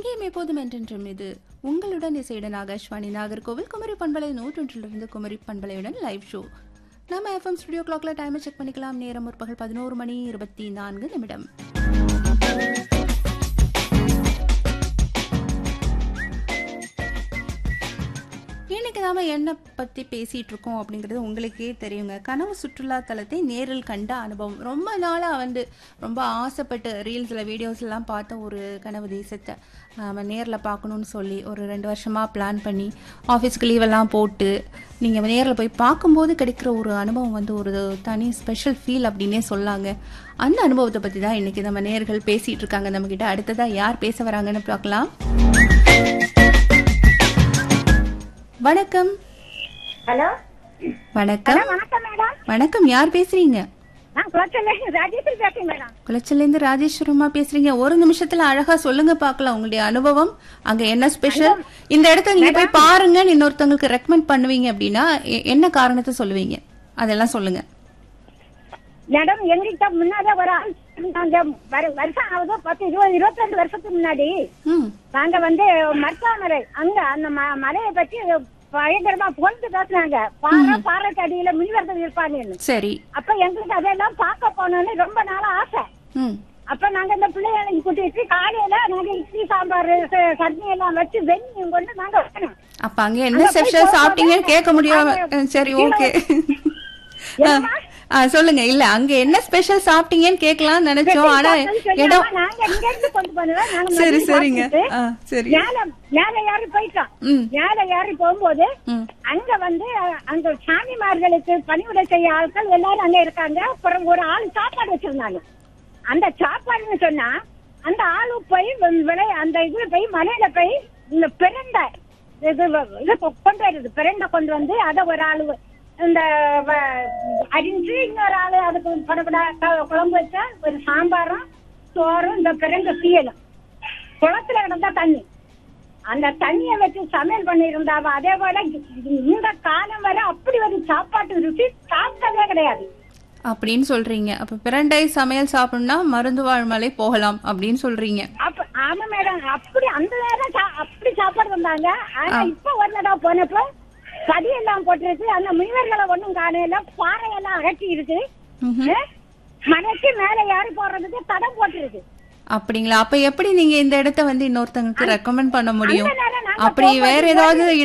எங்கேயும் எப்போதும் என்றென்றும் இது உங்களுடன் இசையுடன் ஆகாஷ்வாணி நாகர்கோவில் குமரி பண்பலை நூற்றொன்றிலிருந்து குமரி பண்பலையுடன் லைவ் ஷோ நம்ம எஃப்எம் ஸ்டுடியோ கிளாக்ல டைமை செக் பண்ணிக்கலாம் நேரம் முற்பகல் பதினோரு மணி இருபத்தி நான்கு நிமிடம் இன்னைக்கு நாம என்ன பத்தி பேசிட்டு இருக்கோம் அப்படிங்கிறது உங்களுக்கே தெரியுங்க கனவு சுற்றுலா தலத்தை நேரில் கண்ட அனுபவம் ரொம்ப நாளா வந்து ரொம்ப ஆசைப்பட்டு ரீல்ஸ்ல வீடியோஸ் எல்லாம் பார்த்த ஒரு கனவு தேசத்தை நம்ம நேரில் பார்க்கணும்னு சொல்லி ஒரு ரெண்டு வருஷமா பிளான் பண்ணி ஆஃபீஸ்க்கு லீவெல்லாம் போட்டு நீங்கள் நேரில் போய் பார்க்கும்போது கிடைக்கிற ஒரு அனுபவம் வந்து ஒரு தனி ஸ்பெஷல் ஃபீல் அப்படின்னே சொல்லாங்க அந்த அனுபவத்தை பற்றி தான் இன்னைக்கு நம்ம நேர்கள் பேசிட்டு இருக்காங்க நம்மக்கிட்ட அடுத்ததாக யார் பேச வராங்கன்னு பார்க்கலாம் வணக்கம் ஹலோ வணக்கம் வணக்கம் மேடம் வணக்கம் யார் பேசுறீங்க நான் குளச்சல்ல ராஜேஸ்வரி பேசுறேன் மேடம் குளச்சல்லேருந்து ராஜேஸ்வரமா பேசுறீங்க ஒரு நிமிஷத்துல அழகா சொல்லுங்க பார்க்கலாம் உங்களுடைய அனுபவம் அங்க என்ன ஸ்பெஷல் இந்த இடத்த நீங்க போய் பாருங்கன்னு இன்னொருத்தவங்களுக்கு ரெக்கமெண்ட் பண்ணுவீங்க அப்படின்னா எ- என்ன காரணத்தை சொல்லுவீங்க அதெல்லாம் சொல்லுங்க மேடம் எங்ககிட்ட முன்னாடி ஒரு ஆள் நாங்க வரு- வருஷம் ஆகுது பத்து இருபது இருபத்தி வருஷத்துக்கு முன்னாடி ம் நாங்க வந்து மருத்துவமனை அங்க அந்த ம- மலையை பத்தி பயங்கரமா புகழ்ந்து பேசுனாங்க பாறை பாறைக்கு அடியில மின்வர்கள் இருப்பாங்கன்னு சரி அப்ப எங்களுக்கு அதெல்லாம் பார்க்க போனோம்னு ரொம்ப நாளா ஆசை ம் அப்ப நாங்க இந்த பிள்ளைகளை கூட்டிட்டு காலையில நாங்க இட்லி சாம்பார் ச- சட்னி எல்லாம் வச்சு வெந்நியும் கொண்டு நாங்க வரணும் அப்ப அங்க என்ன ஸ்பெஷல் சாப்பிட்டீங்கன்னு கேட்க முடியாம அஹ், சரி ஓகே சொல்லுங்க இல்ல அங்க என்ன ஸ்பெஷல் சாப்பிட்டீங்கன்னு கேட்கலாம்னு நினைச்சோம் ஆனா இடம் நாங்க இங்க இருந்து கொண்டு போனோம் நாங்க சரி மதியம் சரிங்க சாப்பிட்டுட்டு ஆ, சரி மேல மேல ஏறி போயிட்டோம் ம் மேல ஏறி போகும்போது ம் அங்க வந்து அஹ், அங்க சாமிமார்களுக்கு பணிவிடை செய்ய ஆட்கள் எல்லாரும் அங்க இருக்காங்க அப்புறம் ஒரு ஆள் சாப்பாடு வச்சிருந்தாங்க அந்த சாப்பாடுன்னு சொன்னா அந்த ஆளு போய் வெ- விளை அந்த இதுல போய் மலையில போய் இந்த பிரண்டை இது வ- இது கொ- கொண்டு வருது பிரண்டை கொண்டு வந்து அத ஒரு ஆளு இந்த வ- அரிஞ்சு இன்னொரு ஆளு அதுக்கு படப்படா குழம்பு வச்சா ஒரு சாம்பாரும் சோறும் இந்த பிரண்டை தீயலும் குளத்துல கிடந்தா தண்ணி அந்த தண்ணியை வச்சு சமையல் பண்ணியிருந்தாவ அதே போல இந்த காலம் வரை அப்படி ஒரு சாப்பாட்டு ருசி சாப்பிட்டதே கிடையாது அப்படின்னு சொல்றீங்க அப்ப பிரண்டை சமையல் சாப்பிடணும்னா மருந்து வாழ்மலை போகலாம் அப்படின்னு சொல்றீங்க அப்ப ஆமா மேடம் அப்படி அந்த நேரம் சா- அப்படி சாப்பாடு வந்தாங்க ஆனா இப்ப ஒரு தடவை போனப்போ கடி எல்லாம் போட்டிருக்கு அந்த முனிவர்களை ஒண்ணும் காணையில பாறை எல்லாம் அகட்டி இருக்கு ம்ஹும். அஹ், மலைக்கு மேல ஏறி போடுறதுக்கு தடம் போட்டிருக்கு அப்படிங்களா அப்ப எப்படி நீங்க இந்த இடத்த வந்து இன்னொருத்தங்களுக்கு ரெக்கமெண்ட் பண்ண முடியும் அந்த நேரம் நாங்க அப்படி வேற ஏதாவது